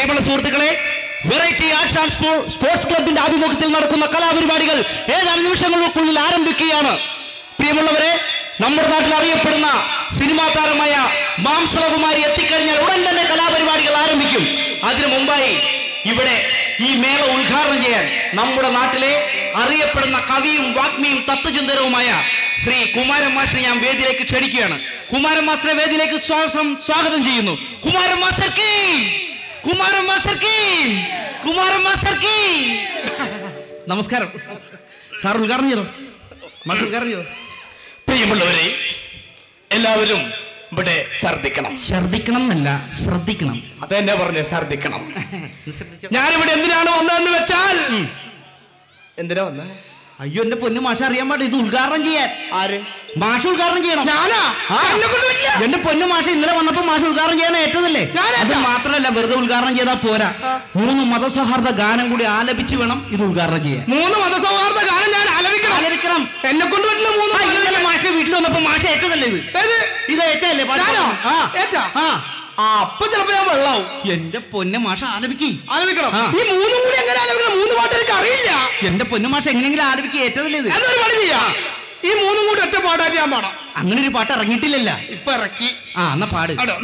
പ്രിയമുള്ള സുഹൃത്തുക്കളെ variety arts and സ്പോ- സ്പോർട്സ് ക്ലബിന്റെ ആഭിമുഖ്യത്തിൽ നടക്കുന്ന കലാപരിപാടികൾ ഏതാനും നിമിഷങ്ങൾക്കുള്ളിൽ ആരംഭിക്കുകയാണ് പ്രിയമുള്ളവരെ നമ്മുടെ നാട്ടിൽ അറിയപ്പെടുന്ന സിനിമാ താരമായ മാംസളകുമാരി എത്തിക്കഴിഞ്ഞാൽ ഉടൻ തന്നെ കലാപരിപാടികൾ ആരംഭിക്കും അതിനു മുമ്പായി ഇവിടെ ഈ മേള ഉദ്ഘാടനം ചെയ്യാൻ നമ്മുടെ നാട്ടിലെ അറിയപ്പെടുന്ന കവിയും വാഗ്മിയും തത്വചിന്തനവുമായ ശ്രീ കുമാരൻ മാഷിനെ ഞാൻ വേദിയിലേക്ക് ക്ഷണിക്കുകയാണ് കുമാരൻ മാസ്റ്ററെ വേദിയിലേക്ക് സ്വാഗതം സ്വാഗതം ചെയ്യുന്നു കുമാരൻ മാസ്റ്റർ കീ കുമാരൻ മാസ്റ്റർ കീ കുമാരൻ മാസ്റ്റർ കീ നമസ്കാരം സാർ ഉദ്ഘാടനം ചെയ്തോ മാസ്റ്റർ ഉദ്ഘാടനം ചെയ്തോ പ്രിയമുള്ളവരെ എല്ലാവരും ഇവിടെ ഛർദിക്കണം ഛർദിക്കണം എന്നല്ല ശ്രദ്ധിക്കണം അതെന്നെ പറഞ്ഞ് ഛർദിക്കണം ഞാനിവിടെ എന്തിനാണ് വന്നതെന്ന് വെച്ചാൽ എന്തിനാ വന്ന അയ്യോ എന്റെ പൊന്നു മാഷ അറിയാൻ പാടില്ല ഇത് ഉദ്ഘാടനം ചെയ്യാൻ ആര് മാഷ് ഉദ്ഘാടനം ചെയ്യണം ഞാനാ ആ. എന്നെ കൊണ്ട് പറ്റില്ല. എന്റെ പൊന്നു മാഷ ഇന്നലെ വന്നപ്പോ മാഷ് ഉദ്ഘാടനം ചെയ്യാൻ ഏറ്റതല്ലേ ഞാനേറ്റാ. അത് മാത്രമല്ല വെറുതെ ഉദ്ഘാടനം ചെയ്താൽ പോരാ മൂന്ന് മതസൗഹാർദ്ദ ഗാനം കൂടി ആലപിച്ച് വേണം ഇത് ഉദ്ഘാടനം ചെയ്യാൻ മൂന്ന് മതസൗഹാർദ്ദ ഗാനം ഞാൻ ആലപിക്കണം ആലപിക്കണം എന്നെ കൊണ്ട് പറ്റില്ല മൂന്ന് ആ, ഗാനം. ഇന്നലെ മാഷ വീട്ടിൽ വന്നപ്പോ മാഷ ഏറ്റതല്ലേ ഇത് ഏത്? ഇത് ഏറ്റല്ലേ പാട്ട് ഞാനോ? ആ ഏറ്റാ? ആ ആ അപ്പൊ ചിലപ്പോ ഞാൻ വെള്ളാവും എന്റെ പൊന്ന മാഷ ആലപിക്കി ആലപിക്കണം ആ. ഈ മൂന്നും കൂടി എങ്ങനെ ആലപിക്കണം മൂന്ന് പാട്ട് എനിക്ക് അറിയില്ല എന്റെ പൊന്നു മാഷ എങ്ങനെയെങ്കിലും ആലപിക്കി ഏറ്റതല്ലേ ഇത് എന്നൊരു പണി ചെയ്യാം ഈ മൂന്നും കൂടി ഒറ്റ പാടാൻ ഞാൻ പാടാം അങ്ങനെ ഒരു പാട്ട് ഇറങ്ങിയിട്ടില്ലല്ല ഇപ്പൊ ഇറക്കി ആ എന്നാ പാട് അടോ.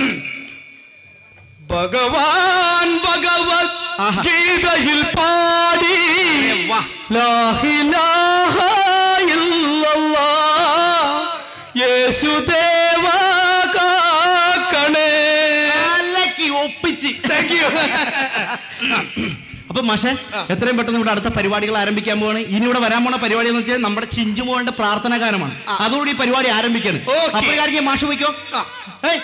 ഭഗവാൻ ഭഗവത് ആഹാ. ഗീതയിൽ പാടി വാ. ലാ ഇലാഹ ഇല്ലല്ലാഹ്. യേശുദേവ കാക്കണേ അലക്കി ഒപ്പിച്ച് Thank you. അപ്പൊ മാഷെ എത്രയും പെട്ടെന്ന് ഇവിടെ അടുത്ത പരിപാടികൾ ആരംഭിക്കാൻ പോവാണ് ഇനി ഇവിടെ വരാൻ പോണ പരിപാടി എന്ന് വെച്ചാൽ നമ്മുടെ ചിഞ്ചുമോളുടെ പ്രാർത്ഥന ഗാനമാണ് അതോടുകൂടി ഈ പരിപാടി ആരംഭിക്കാണ് Okay. അപ്പൊ ഒരു കാര്യം ചെയ്യാം, മാഷ് പോയിക്കോ ആ. ഏയ്.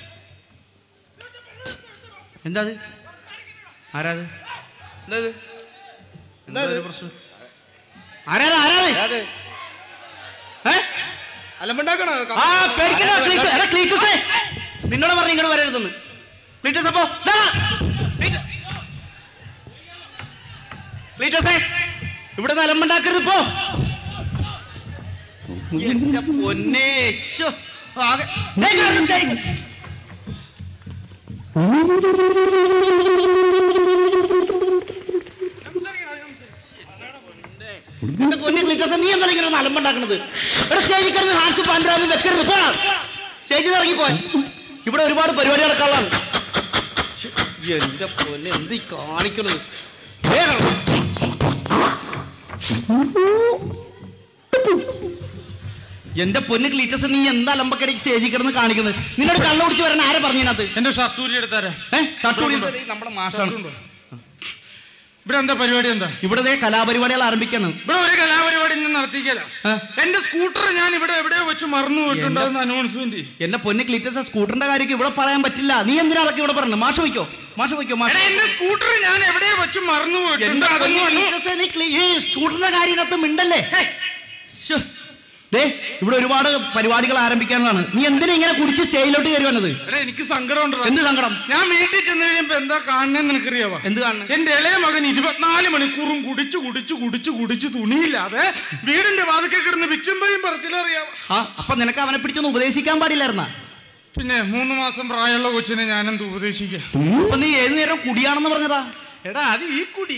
എന്താ അത് ആരാത് എന്തത്? എന്താ ഒരു പ്രശ്നം ആരാത് ആരാത് ഏ? അലമ്പുണ്ടാക്കണോ ആ പേടിക്കല്ലോ ക്ലീറ്റസ്. എടാ, ക്ലീറ്റസേ. നിന്നോട് പറഞ്ഞു ഇങ്ങോട്ട് വരരുതെന്ന് ക്ലീറ്റസ് അപ്പോ ദാ. ക്ലീറ്റ- ക്ലീറ്റസേ ഇവിടെ നിലമ്പുണ്ടാക്കരുത് പോ എന്റെ പൊന്നേ ശ്ശോ. ആകെ- ദേ കാണുന്നു സ്റ്റേജ്. എന്റെ പൊന്നെ ക്ലീറ്റസ് നീ എന്താണ് ഇങ്ങനെ നിലമ്പുണ്ടാക്കണത് എടാ സ്റ്റേജിൽ കിടന്ന് ഹാൻസ് പാൻഡ്രാന്ന് വെക്കരുത് പോ സ്റ്റേജിൽ നിന്ന് ഇറങ്ങി പോയി ഇവിടെ ഒരുപാട് പരിപാടി നടക്കാനുള്ളതാണ് എന്റെ പൊന്നെ എന്ത് ഈ കാണിക്കണത് വേഗം. എന്റെ പൊന്ന് ക്ലീറ്റസ് നീ എന്താ ലമ്പക്കടിക്ക് സ്റ്റേജിൽ കിടന്ന് കാണിക്കുന്നത് നിന്നോട് കള്ള കുടിച്ച് വരാൻ ആരെ പറഞ്ഞതിനകത്ത് എന്റെ ഷർട്ടൂരി എടുത്താരാ ഏഹ് ഷർട്ട് നമ്മുടെ മാഷാണ് ഇവിടെ എന്താ പരിപാടി എന്താ ഇവിടെ ദേ കലാപരിപാടികൾ ആരംഭിക്കാണ് ഇവിടെ ഒരു കലാപരിപാടി ഞാൻ നടത്തിക്കല ആ. എന്റെ സ്കൂട്ടർ ഞാൻ ഇവിടെ എവിടെയോ വെച്ച് മറന്നു പോയിട്ടുണ്ട് എന്റെ- അതൊന്ന് അനൗൺസ്മെന്റ് എന്റെ പൊന്ന് ക്ലീറ്റസ് സ്കൂട്ടറിന്റെ കാര്യമൊക്കെ ഇവിടെ പറയാൻ പറ്റില്ല നീ എന്തിനാ അതൊക്കെ ഇവിടെ പറഞ്ഞു മാഷ വയ്ക്കോ മാഷ വയ്ക്കോ മാഷ എടാ എന്റെ സ്കൂട്ടർ ഞാൻ എവിടെയോ വെച്ച് മറന്നു പോയിട്ടുണ്ട് എന്റെ അതൊന്ന് പൊന്ന് അനൗ- ക്ലീറ്റസേ, നീ ക്ലീ- ഈ സ്കൂട്ടറിന്റെ കാര്യത്തിനകത്ത് മിണ്ടല്ലേ ശ്ശോ. ദേ ഇവിടെ ഒരുപാട് പരിപാടികൾ ആരംഭിക്കാനുള്ളതാണ് നീ എന്തിനാ ഇങ്ങനെ കുടിച്ച് സ്റ്റേജിലോട്ട് കയറി വന്നത് എടാ എനിക്ക് സങ്കടം ഉണ്ടോ എന്ത് സങ്കടം ഞാൻ വീട്ടിൽ ചെന്ന് കഴിയുമ്പോ എന്താ കാണുന്നെന്ന് നിനക്കറിയാവാ എന്ത് കാണണം എന്റെ ഇളയ മകൻ ഇരുപത്തിനാല് മണിക്കൂറും കുടിച്ചു കുടിച്ചു കുടിച്ചു കുടിച്ചു തുണിയില്ലാതെ വീടിന്റെ വാതിക്കെ കിടന്ന് വിച്ചുമ്പയും പറച്ചിലറിയാവാ ആ അപ്പൊ നിനക്ക് അവനെ പിടിച്ചൊന്ന് ഉപദേശിക്കാൻ പാടില്ലായിരുന്ന പിന്നെ മൂന്ന് മാസം പ്രായമുള്ള കൊച്ചിനെ ഞാനെന്ത് ഉപദേശിക്കാം അപ്പൊ നീ ഏത് നേരം കുടിയാണെന്ന് പറഞ്ഞതാ എടാ അത് ഈ കുടി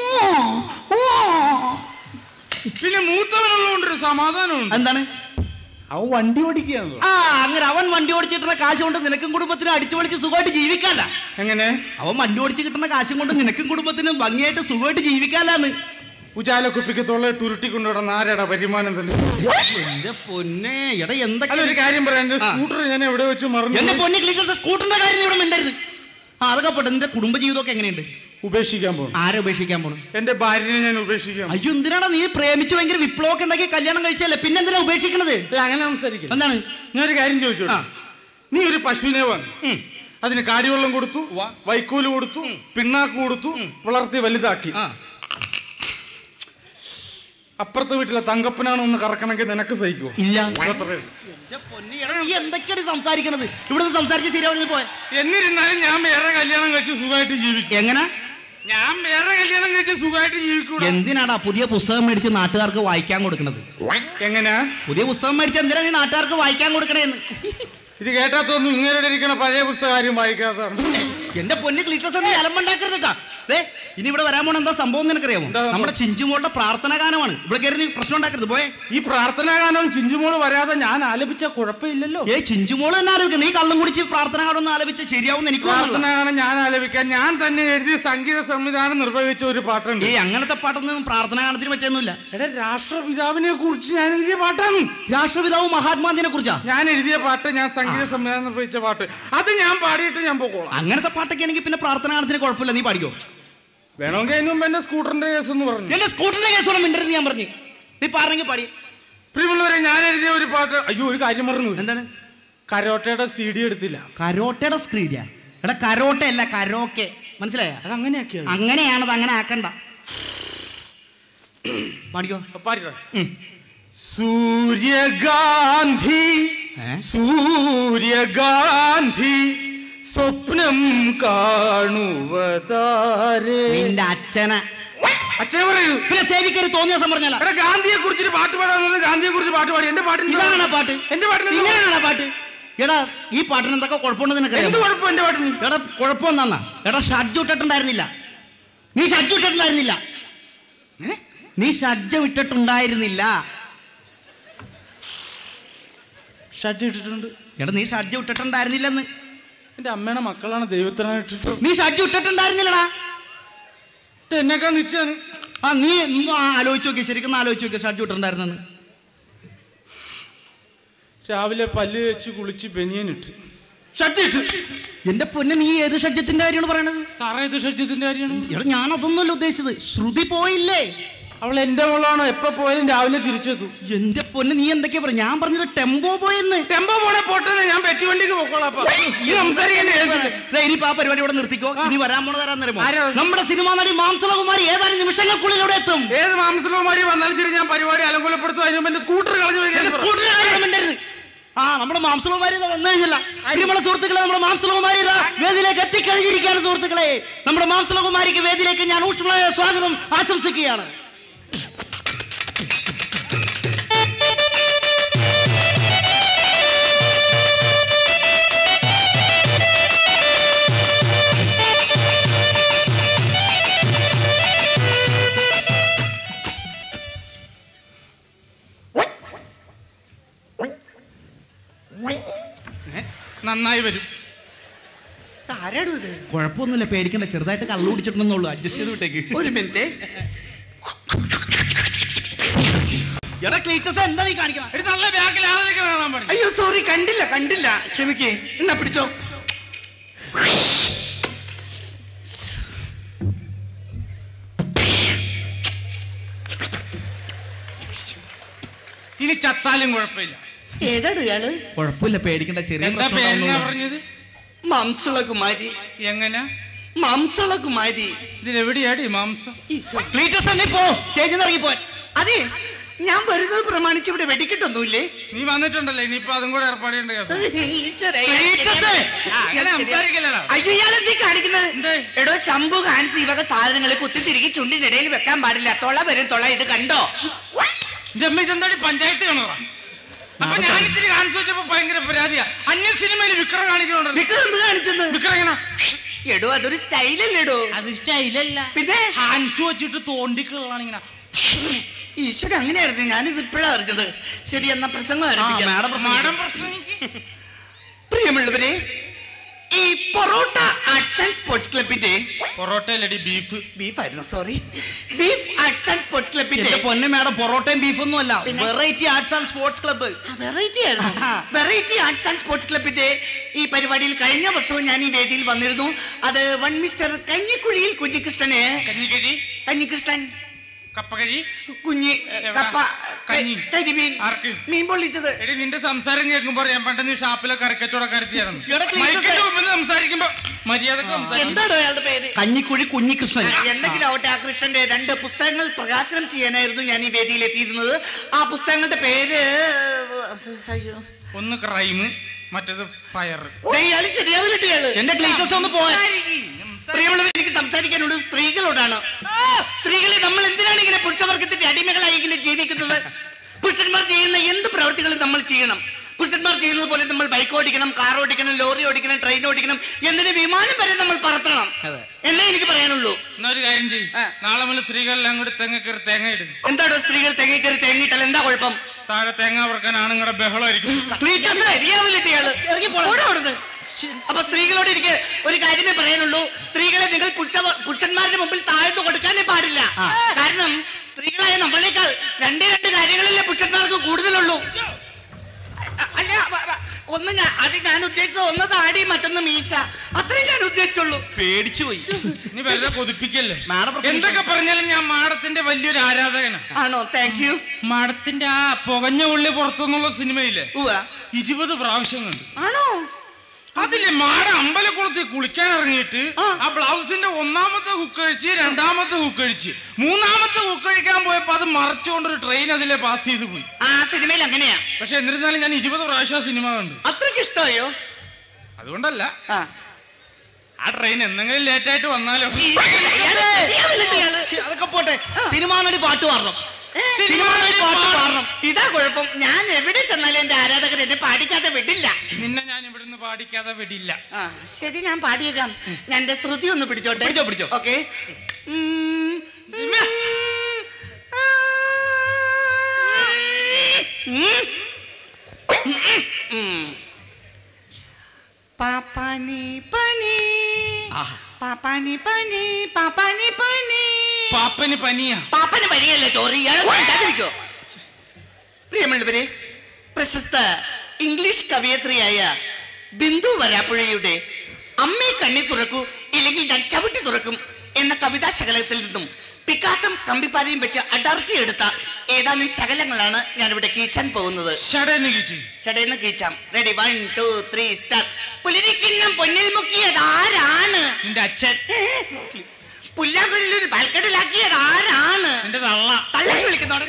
പിന്നെ മൂത്തവനുള്ളതുകൊണ്ടൊരു സമാധാനമുണ്ട് എന്താണ് അവൻ വണ്ടി ഓടിക്കുകയാണല്ലോ ആ അങ്ങനെ അവൻ വണ്ടി ഓടിച്ചിട്ടുള്ള കാശ് കൊണ്ട് നിനക്കും കുടുംബത്തിനും അടിച്ചു പൊളിച്ച് സുഖമായിട്ട് ജീവിക്കാല്ല എങ്ങനെ അവൻ വണ്ടി ഓടിച്ച് കിട്ടുന്ന കാശും കൊണ്ട് നിനക്കും കുടുംബത്തിനും ഭംഗിയായിട്ട് സുഖമായിട്ട് ജീവിക്കാല്ലാന്ന് ഉജാല കുപ്പിക്കത്തോളം ഉരുട്ടി കൊണ്ടുവിടുന്ന ആരുടെ വരുമാനം തന്നെ എന്റെ പൊന്നെ എടാ അല്ല എന്തൊക്കെ ഒരു കാര്യം പറയാം എന്റെ ആ. സ്കൂട്ടർ ഞാൻ എവിടെ വെച്ച് മറന്നു എന്റെ പൊന്നെ ക്ലീറ്റസ് സ്കൂട്ടറിന്റെ കാര്യം നീ ഇവിടെ മിണ്ടരുത് ആ അതൊക്കെ പോട്ടെ നിന്റെ കുടുംബജീവിതമൊക്കെ എങ്ങനെയുണ്ട് ഉപേക്ഷിക്കാൻ പോകും ആരെ ഉപേക്ഷിക്കാൻ പോണു എന്റെ ഭാര്യനെ ഞാൻ ഉപേക്ഷിക്കാം അയ്യോ എന്തിനാടാ നീ പ്രേമിച്ച് ഭയങ്കര വിപ്ലവമൊക്കെ ഉണ്ടാക്കി കല്യാണം കഴിച്ചല്ലേ പിന്നെ എന്തിനാ ഉപേക്ഷിക്കണത് അങ്ങനെ സംസാരിക്കില്ല എന്താണ് ഞാൻ ഒരു കാര്യം ചോദിച്ചു ആ. നീ ഒരു പശുവിനെ വാങ്ങി അതിന് കാടിവെള്ളം കൊടുത്തു വൈക്കോല് കൊടുത്തു പിണ്ണാക്ക് കൊടുത്തു വളർത്തി വലുതാക്കി ആ അപ്പുറത്തെ വീട്ടിലെ തങ്കപ്പനാണ് ഒന്ന് കറക്കണമെങ്കിൽ നിനക്ക് സഹിക്കുമോ ഇല്ല അത്രേ ഉള്ളൂ. എന്റെ പൊന്നെ, എടാ, നീ എന്തൊക്കെയാണ് ഈ സംസാരിക്കണത് ഇവിടുന്ന് സംസാരിച്ച് ശരിയാവുന്ന പോയ എന്നിരുന്നാലും ഞാൻ വേറെ കല്യാണം കഴിച്ച് സുഖമായിട്ട് ജീവിക്കും എങ്ങനെ ഞാൻ വേറെ കല്യാണം കഴിച്ച് സുഖമായിട്ട് ജീവിക്കൂടാ എന്തിനാടാ പുതിയ പുസ്തകം മേടിച്ച് നാട്ടുകാർക്ക് വായിക്കാൻ കൊടുക്കണത് എങ്ങനെയാ പുതിയ പുസ്തകം മേടിച്ച് എന്തിനാ നീ നാട്ടുകാർക്ക് വായിക്കാൻ കൊടുക്കണേന്ന് ഇത് കേട്ടാത്തൊന്നും ഇങ്ങനെ ഇരിക്കണ പഴയ പുസ്തകം ആരും വായിക്കാത്തതാണ് എന്റെ പൊന്ന് ക്ലീറ്റസ് നീ അലമ്പുണ്ടാക്കരുത് കേട്ടാ ദേ ഇനി ഇവിടെ വരാൻ പോണ എന്താ സംഭവം നിനക്കറിയാമോ എന്താ സംഭവം? നമ്മുടെ ചിഞ്ചുമോളുടെ പ്രാർത്ഥന ഗാനമാണ് ഇവിടെ കയറി നീ പ്രശ്നം ഉണ്ടാക്കരുത് പോയെ ഈ പ്രാർത്ഥനാ ഗാനം ചിഞ്ചുമോള് വരാതെ ഞാൻ ആലപിച്ച കുഴപ്പമില്ലല്ലോ ഏ ചിഞ്ചുമോള് തന്നെ ആലോചിക്കും നീ കള്ളും കുടിച്ച് പ്രാർത്ഥന ഗാനം ആലപിച്ച ശരിയാവും എനിക്ക് തോന്നുന്നില്ല. പ്രാർത്ഥനാ ഗാനം ഞാൻ ആലപിക്കാൻ ഞാൻ തന്നെ എഴുതി സംഗീത സംവിധാനം നിർവഹിച്ച ഒരു പാട്ടുണ്ട് ഈ അങ്ങനത്തെ പാട്ടൊന്നും പ്രാർത്ഥന ഗാനത്തിന് പറ്റിയൊന്നുമില്ല എടാ രാഷ്ട്രപിതാവിനെ കുറിച്ച് ഞാൻ എഴുതിയ പാട്ടാണ് രാഷ്ട്രപിതാവ് മഹാത്മാജിനെ കുറിച്ചാ ഞാൻ എഴുതിയ പാട്ട് ഞാൻ സംഗീത സംവിധാനം നിർവഹിച്ച പാട്ട് അത് ഞാൻ പാടിയിട്ട് ഞാൻ പോകോളാം അങ്ങനത്തെ പാട്ടൊക്കെ ആണെങ്കിൽ പിന്നെ പ്രാർത്ഥന ഗാനത്തിന് കുഴപ്പമില്ല നീ പാടിക്കോ വേണമെങ്കിൽ അതിന് മുമ്പ് എന്റെ സ്കൂട്ടറിന്റെ കേസ് എന്ന് പറഞ്ഞു എന്റെ സ്കൂട്ടറിന്റെ കേസ് ഒന്നും മിണ്ടരുത് ഞാൻ പറഞ്ഞു നീ പാറെങ്കിൽ പാടി പ്രിയമുള്ളവരെ ഞാൻ എഴുതിയ ഒരു പാട്ട് അയ്യോ ഒരു കാര്യം പറഞ്ഞു എന്താണ് കരോട്ടയുടെ സി ഡി എടുത്തില്ല കരോട്ടയുടെ സ്ക്രീഡിയാ എടാ കരോട്ട അല്ല കരോക്കെ മനസ്സിലായ അത് അങ്ങനെയാക്കിയത് അങ്ങനെയാണത് അങ്ങനെ ആക്കണ്ട പാടിക്കോ പാടിയോ ഉം. സൂര്യഗാന്ധി ഏ? സൂര്യഗാന്ധി സ്വപ്നം കാണുവതാരേ നിന്റെ അച്ഛനെ അച്ഛൻ പറയൂ പിന്നെ സേവിക്കര് തോന്നിയ ദിവസം പറഞ്ഞാല എടാ ഗാന്ധിയെ കുറിച്ച് പാട്ട് പാടാവുന്നത് ഗാന്ധിയെ കുറിച്ച് പാട്ട് പാടി എന്റെ പാട്ടിന് ഇതാണ് പാട്ട് എന്റെ പാട്ടിന് എന്താ? ഇങ്ങനെയാണ് പാട്ട് എടാ ഈ പാട്ടിന് എന്തൊക്കെ കുഴപ്പമുണ്ടെന്ന് എന്ത് നിനക്കറിയാം കുഴപ്പം എന്റെ പാട്ടിന് എടാ കുഴപ്പം എന്നാ എടാ ഷഡ്ജ് ഇട്ടിട്ടുണ്ടായിരുന്നില്ല നീ ഷഡ്ജ് ഇട്ടിട്ടുണ്ടായിരുന്നില്ല നീ ഷഡ്ജം ഇട്ടിട്ടുണ്ടായിരുന്നില്ല ഷഡ്ജ് ഇട്ടിട്ടുണ്ട് എടാ നീ ഷഡ്ജ് ഇട്ടിട്ടുണ്ടായിരുന്നില്ലെന്ന് എന്റെ അമ്മയുടെ മക്കളാണ് ദൈവത്തിനായിട്ടിട്ട് നീ ഷഡ്ജ് ഇട്ടിട്ടുണ്ടായിരുന്നില്ലടാ എന്നെക്കാ നിശ്ചയാണ് ആ നീ ഒന്ന് ആലോചിച്ച് നോക്കി ശരിക്കും ഒന്ന് ആലോചിച്ച് നോക്കി ഷഡ്ജ് ഇട്ടിട്ടുണ്ടായിരുന്നെന്ന് രാവിലെ പല്ല് വെച്ച് കുളിച്ച് ബനിയനിട്ട് ഷഡ്ജ് ഇട്ട് എന്റെ പൊന്നെ നീ ഏത് ഷഡ്ജത്തിന്റെ കാര്യമാണ് പറയണത് സാറേ ഇത് ഷഡ്ജത്തിന്റെ കാര്യമാണ് എടാ ഞാൻ അതൊന്നുമല്ല ഉദ്ദേശിച്ചത് ശ്രുതി പോയില്ലേ അവൾ എന്റെ മോളാണ് എപ്പോ പോയാലും രാവിലെ തിരിച്ചെത്തും എന്റെ പൊന്നെ നീ എന്തൊക്കെയാ പറ ഞാൻ പറഞ്ഞത് ടെമ്പോ പോയെന്ന് ടെമ്പോ പോണെ പോട്ടെ ഞാൻ പെറ്റി വണ്ടിക്ക് പോക്കോളാം അപ്പൊ. ഈ സംസാരിക്കാൻ കേസില്ല. ദേ, ഇനിയിപ്പോ ആ പരിപാടി ഇവിടെ നിർത്തിക്കോ ഇനി വരാൻ പോണ തരാൻ ആരാ? നമ്മുടെ സിനിമാ നടി മാംസളകുമാരി ഏതാനും നിമിഷങ്ങൾക്കുള്ളിൽ ഇവിടെ എത്തും ഏത് മാംസലമാരി വന്നാലും ശരി ഞാൻ പരിപാടി അലങ്കോലപ്പെടുത്തും അതിന് മുമ്പ് എന്റെ സ്കൂട്ടർ കളഞ്ഞു എന്റെ വരികയാണ് സ്കൂട്ടറിന്റെ കാര്യം മിണ്ടരുത്. ആ നമ്മുടെ മാംസളകുമാരി ഇതാ വന്നു കഴിഞ്ഞില്ല പ്രിയമുള്ള സുഹൃത്തുക്കളെ നമ്മുടെ മാംസളകുമാരി ഇതാ വേദിയിലേക്ക് എത്തിക്കഴിഞ്ഞിരിക്കുകയാണ് സുഹൃത്തുക്കളെ നമ്മുടെ മാംസളകുമാരിക്ക് വേദിയിലേക്ക് ഞാൻ ഊഷ്മളമായ സ്വാഗതം ആശംസിക്കുകയാണ് നന്നായി വരും ആരാടും ഇത് കുഴപ്പമൊന്നുമില്ല പേടിക്കണ്ട ചെറുതായിട്ട് കള്ളു കുടിച്ചിട്ടുണ്ടെന്നുള്ളൂ അഡ്ജസ്റ്റ് ചെയ്ത് വിട്ടേക്ക് ഒരു മിനിറ്റ് എടാ ക്ലീറ്റസ് എന്താ നീ കാണിക്കണം ഒരു നല്ല ബാക്കിൽ ആളെ നിൽക്കുന്ന കാണാൻ പാടില്ല അയ്യോ സോറി കണ്ടില്ല കണ്ടില്ല ക്ഷമിക്കേ എന്നാ പിടിച്ചോ ഇനി ചത്താലും കുഴപ്പമില്ല ഏതാണ് ഇയാള് കുഴപ്പമില്ല പേടിക്കണ്ട ചെറിയ എന്താ പ്രശ്നം പേരെന്നാ ഉണ്ടാവുന്നുള്ളൂ. പറഞ്ഞത് മാംസളകുമാരി എങ്ങനെ മാംസളകുമാരി ഇതിലെവിടെയാടി മാംസം ഈശോ. ക്ലീറ്റസ് നീ പോ സ്റ്റേജിൽ നിന്ന് ഇറങ്ങിപ്പോ അതെ ഞാൻ വരുന്നത് പ്രമാണിച്ച് ഇവിടെ വെടിക്കെട്ടൊന്നുമില്ലേ നീ വന്നിട്ടുണ്ടല്ലോ ഇനിയിപ്പോ അതും കൂടെ ഏർപ്പാട് ചെയ്യേണ്ട കേസ് ഈശ്വരാ, ക്ലീറ്റസേ! ആ, അങ്ങനെ സംസാരിക്കില്ലല്ലോ. അയ്യോ ഇയാളെന്തീ കാണിക്കുന്നത് എന്തേ? എടോ ശംഭു ഹാൻസ് ഈ വക സാധനങ്ങൾ കുത്തി തിരികെ ചുണ്ടിനിടയിൽ വെക്കാൻ പാടില്ല തൊള വരും തൊള ഇത് കണ്ടോ എന്റെ അമ്മ ഇതെന്താടി പഞ്ചായത്ത് കാണുക അപ്പൊ ഞാൻ ഇത്തിരി കാണിച്ചു വെച്ചപ്പോ ഭയങ്കര പരാതിയാ അന്യ സിനിമയിൽ വിക്രം കാണിക്കുന്നുണ്ടല്ലോ വിക്രം എന്ത് കാണിച്ചെന്ന് വിക്രം എങ്ങനെ എടോ അതൊരു സ്റ്റൈലല്ലേടോ അത് സ്റ്റൈലല്ല പിന്നെ ഹാൻസ് വെച്ചിട്ട് തോണ്ടിക്കുള്ളതാണ് ഇങ്ങനെ ഈശ്വര അങ്ങനെയായിരുന്നു ഞാനിത് ഇപ്പോഴാണ് അറിഞ്ഞത് ശരി എന്നാ പ്രസംഗം ആരംഭിക്കാം മാഡം പ്രസംഗിക്ക്. മാഡം പ്രസംഗിക്ക്. പ്രിയമുള്ളവരെ ഈ പൊറോട്ട ആർട്സ് ആൻഡ് സ്പോർട്സ് ക്ലബിന്റെ പൊറോട്ടയിലടി ബീഫ് ബീഫായിരുന്നു sorry beef arts and sports ക്ലബിന്റെ എന്റെ പൊന്നെ മാഡം പൊറോട്ടയും ബീഫൊന്നും അല്ല പിന്നെ? Variety arts and sports club variety ആയിരുന്നു വെറൈറ്റി ആർട്സ് ആൻഡ് സ്പോർട്സ് ക്ലബിന്റെ ഈ പരിപാടിയിൽ കഴിഞ്ഞ വർഷവും ഞാൻ ഈ വേദിയിൽ വന്നിരുന്നു അത് വൺ മിസ്റ്റർ കഞ്ഞിക്കുഴിയിൽ കുഞ്ഞികൃഷ്ണന് കഞ്ഞിക്കരി കഞ്ഞികൃഷ്ണൻ കപ്പകരി കുഞ്ഞി എവിടാ? കപ്പ കഞ്ഞി. കരിമീൻ ആർക്ക്? മീൻ പൊള്ളിച്ചത് എടി നിന്റെ സംസാരം കേൾക്കുമ്പോ ഞാൻ പണ്ടെന്ന് ഷാപ്പിലെ കറിക്കച്ചവടക്കാരത്തിയായിരുന്നു എടാ, ക്ലീറ്റസേ. മൈക്കിന്റെ മുമ്പിൽ സംസാരിക്കുമ്പോ മര്യാദക്ക് സംസാരിക്കും എന്താണോ അയാളുടെ പേര് കഞ്ഞിക്കുഴി കുഞ്ഞികൃഷ്ണൻ എന്തെങ്കിലും ആവട്ടെ ആ കൃഷ്ണന്റെ രണ്ട് പുസ്തകങ്ങൾ പ്രകാശനം ചെയ്യാനായിരുന്നു ഞാൻ ഈ വേദിയിൽ എത്തിയിരുന്നത് ആ പുസ്തകങ്ങളുടെ പേര് അയ്യോ ഒന്ന് ക്രൈം മറ്റേത് ഫയർ ദേ, ഇയാള് ശരിയാവില്ല ഇയാള് എന്റെ ക്ലീറ്റസ് ഒന്ന് പോയ പ്രിയമുള്ളവർ എനിക്ക് സംസാരിക്കാനുള്ളത് സ്ത്രീകളോടാണ് സ്ത്രീകളെ നമ്മൾ എന്തിനാണ് ഇങ്ങനെ പുരുഷവർഗത്തിന്റെ അടിമകളായി ഇങ്ങനെ ജീവിക്കുന്നത് പുരുഷന്മാർ ചെയ്യുന്ന എന്ത് പ്രവൃത്തികളും നമ്മൾ ചെയ്യണം പുരുഷന്മാർ ചെയ്യുന്നത് പോലെ നമ്മൾ ബൈക്ക് ഓടിക്കണം കാർ ഓടിക്കണം ലോറി ഓടിക്കണം ട്രെയിൻ ഓടിക്കണം എന്തിന് വിമാനം വരെ നമ്മൾ പറത്തണം അതെ. എന്നേ എനിക്ക് പറയാനുള്ളൂ എന്നാ ഒരു കാര്യം ചെയ്യും ആ. നാളെ മുതൽ സ്ത്രീകളെല്ലാം കൂടി തെങ്ങ കയറി തേങ്ങ ഇടും എന്താടോ സ്ത്രീകൾ തേങ്ങ കയറി തേങ്ങിയിട്ടാൽ എന്താ കുഴപ്പം താഴെ തേങ്ങ പറക്കാൻ ആണുങ്ങളുടെ ബഹളമായിരിക്കും ഇത് ശരിയാവില്ല ഇയാള്. ഓടാ അവിടുന്ന്. അപ്പൊ സ്ത്രീകളോട് എനിക്ക് ഒരു കാര്യമേ പറയാനുള്ളൂ സ്ത്രീകളെ നിങ്ങൾ പുരുഷ- പുരുഷന്മാരുടെ മുമ്പിൽ താഴ്ന്നു കൊടുക്കാനേ പാടില്ല കാരണം സ്ത്രീകളായ നമ്മളേക്കാൾ രണ്ടേ രണ്ട് കാര്യങ്ങളല്ലേ പുരുഷന്മാർക്ക് കൂടുതലുള്ളൂ അ- അല്ല വ- വ- ഒന്ന് ഞാൻ അത് ഞാൻ ഉദ്ദേശിച്ചത് ഒന്ന് താടി മറ്റൊന്ന് മീശ അത്രയും ഞാൻ ഉദ്ദേശിച്ചുള്ളൂ പേടിച്ചു പോയി നീ വെറുതെ കൊതിപ്പിക്കല്ലേ മാഡം പ്രസംഗിച്ചു. എന്തൊക്കെ പറഞ്ഞാലും ഞാൻ മാഡത്തിന്റെ വലിയൊരു ആരാധകനാണ് ആണോ താങ്ക് യു മാഡത്തിന്റെ ആ പുകഞ്ഞ ഉള്ളി പുറത്തുനിന്നുള്ള സിനിമയില്ലേ ഉവ്വ ഇരുപത് പ്രാവശ്യം കണ്ടു ആണോ അതില്ലേ മാഡം അമ്പലക്കുളത്തിൽ കുളിക്കാൻ ഇറങ്ങിയിട്ട് ആ. ആ ബ്ലൗസിന്റെ ഒന്നാമത്തെ ഹുക്ക് കഴിച്ച് രണ്ടാമത്തെ ഹുക്ക് കഴിച്ച് മൂന്നാമത്തെ ഹുക്ക് കഴിക്കാൻ പോയപ്പോ അത് മറച്ചുകൊണ്ടൊരു ട്രെയിൻ അതിലെ പാസ് ചെയ്ത് പോയി ആ സിനിമയിൽ അങ്ങനെയാ പക്ഷെ എന്നിരുന്നാലും ഞാൻ ഇരുപത് പ്രാവശ്യം ആ സിനിമ കണ്ടു അത്രയ്ക്ക് ഇഷ്ടമായോ അതുകൊണ്ടല്ല ആ ആ ട്രെയിൻ എന്തെങ്കിലും ലേറ്റ് ആയിട്ട് വന്നാലോ ഇയാള് ശരിയാവില്ല ഇയാള്. അതൊക്കെ പോട്ടെ സിനിമാ നടി പാട്ട് പാടണം സിനിമ നടി പാട്ട് പാടണം. പാടണം ഇതാ കുഴപ്പം ഞാൻ എവിടെ ചെന്നാലും എന്റെ ആരാധകർ എന്നെ പാടിക്കാതെ വിടില്ല നിന്നെ ഞാൻ ഇവിടുന്ന് പാടിക്കാതെ വിടില്ല ആ ശരി ഞാൻ പാടിയേക്കാം ഞാൻ എന്റെ ശ്രുതി ഒന്ന് പിടിച്ചോട്ടെ പിടിച്ചോ, പിടിച്ചോ. ഓക്കെ പാപ്പാനി പനി ആഹാ. പാപ്പാനി പനി പാപ്പാനി പനി പാപ്പന് പനിയാ പാപ്പന് പനിയല്ലേ ചോറി ഇയാളെ കൊണ്ടാതിരിക്കോ പ്രിയമുള്ളവരെ പ്രശസ്ത ഇംഗ്ലീഷ് കവയത്രിയായ ബിന്ദു വരാപ്പുഴയുടെ അമ്മേ കണ്ണി തുറക്കൂ ഇല്ലെങ്കിൽ ഞാൻ ചവിട്ടി തുറക്കും എന്ന കവിതാ ശകലത്തിൽ നിന്നും പിക്കാസം കമ്പിപ്പാരയും വെച്ച് അടർത്തിയെടുത്ത ഏതാനും ശകലങ്ങളാണ് ഞാൻ ഇവിടെ കീച്ചാൻ പോകുന്നത് ഷടന്ന് കിച്ചു ചടയെന്ന് കീച്ചാം ready one two three star പുലിരിക്കിണ്ണം പൊന്നിൽ മുക്കിയത് ആരാണ് നിന്റെ അച്ഛൻ പുല്ലാങ്കുഴിയിൽ ഒരു പാൽക്കടലാക്കിയത് ആരാണ് നിന്റെ തള്ള തള്ളക്ക് വിളിക്കുന്നോട്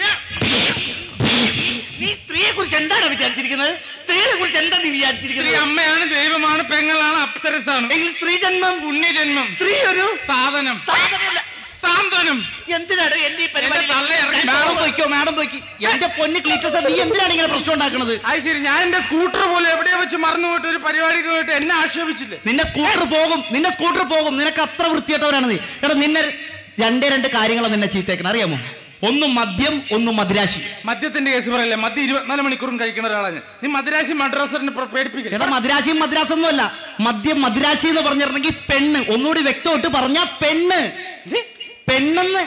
നീ സ്ത്രീയെ കുറിച്ച് എന്താണ് വിചാരിച്ചിരിക്കുന്നത് സ്ത്രീകളെ കുറിച്ച് എന്താ നീ സ്ത്രീ വിചാരിച്ചിരിക്കുന്നത് അമ്മയാണ് ദൈവമാണ് പെങ്ങളാണ് അപ്സരസാണ് എങ്കിൽ സ്ത്രീ ജന്മം പുണ്യജന്മം സ്ത്രീ ഒരു സാധനം സാധനമല്ല. സാന്ത്വനം എന്തിനാണ് എന്റെ ഈ എന്റെ തള്ള ഇറങ്ങി പരിപാടി മാഡം പോയിക്കോ മാഡം പോയിക്ക് എന്റെ പൊന്ന് ക്ലീറ്റസ് നീ എന്തിനാണ് ഇങ്ങനെ പ്രശ്നം ഉണ്ടാക്കുന്നത് അത് ശരി ഞാൻ എന്റെ സ്കൂട്ടർ പോലെ എവിടെയോ വെച്ച് മറന്നു പോയിട്ട് ഒരു പരിപാടിക്ക് പോയിട്ട് എന്നെ ആക്ഷേപിച്ചില്ലേ നിന്റെ സ്കൂട്ടർ പോകും നിന്റെ സ്കൂട്ടർ പോകും നിനക്ക് അത്ര വൃത്തിയായിട്ടവരാണ് നീ എടാ നിന്നെ രണ്ടേ രണ്ട് കാര്യങ്ങളാണ് നിന്നെ ചീത്തേക്കണം അറിയാമോ ഒന്ന് മദ്യം ഒന്ന് മദിരാശി മദ്യത്തിന്റെ കേസ് പറയല്ലേ മദ്യം ഇരുപത്തിനാല് മണിക്കൂറും കഴിക്കുന്ന ഒരാളാണ് ഞാൻ. നീ മദ്രാശി മദ്രാസറിനെ പേടിപ്പിക്കില്ല എടാ മദിരാശിയും മദ്രാസൊന്നും അല്ല മദ്യം മദിരാശി എന്ന് പറഞ്ഞിട്ടുണ്ടെങ്കിൽ പെണ്ണ് ഒന്നുകൂടി വ്യക്തമായിട്ട് പറഞ്ഞ പെണ്ണ് ഇത് പെണ്ണെന്ന്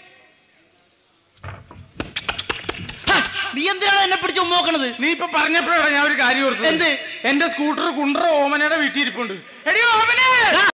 ഹ, നീ എന്തിനാണ് എന്നെ പിടിച്ച് ഉമ്മോക്കണത് നീ ഇപ്പൊ പറഞ്ഞപ്പോഴാണ് ഞാൻ ഒരു കാര്യം ഓർത്തത് എന്ത്? എന്റെ സ്കൂട്ടർ കുണ്ടറ ഓമനയുടെ വീട്ടിൽ ഇരിപ്പുണ്ട് എടി ഓമനെ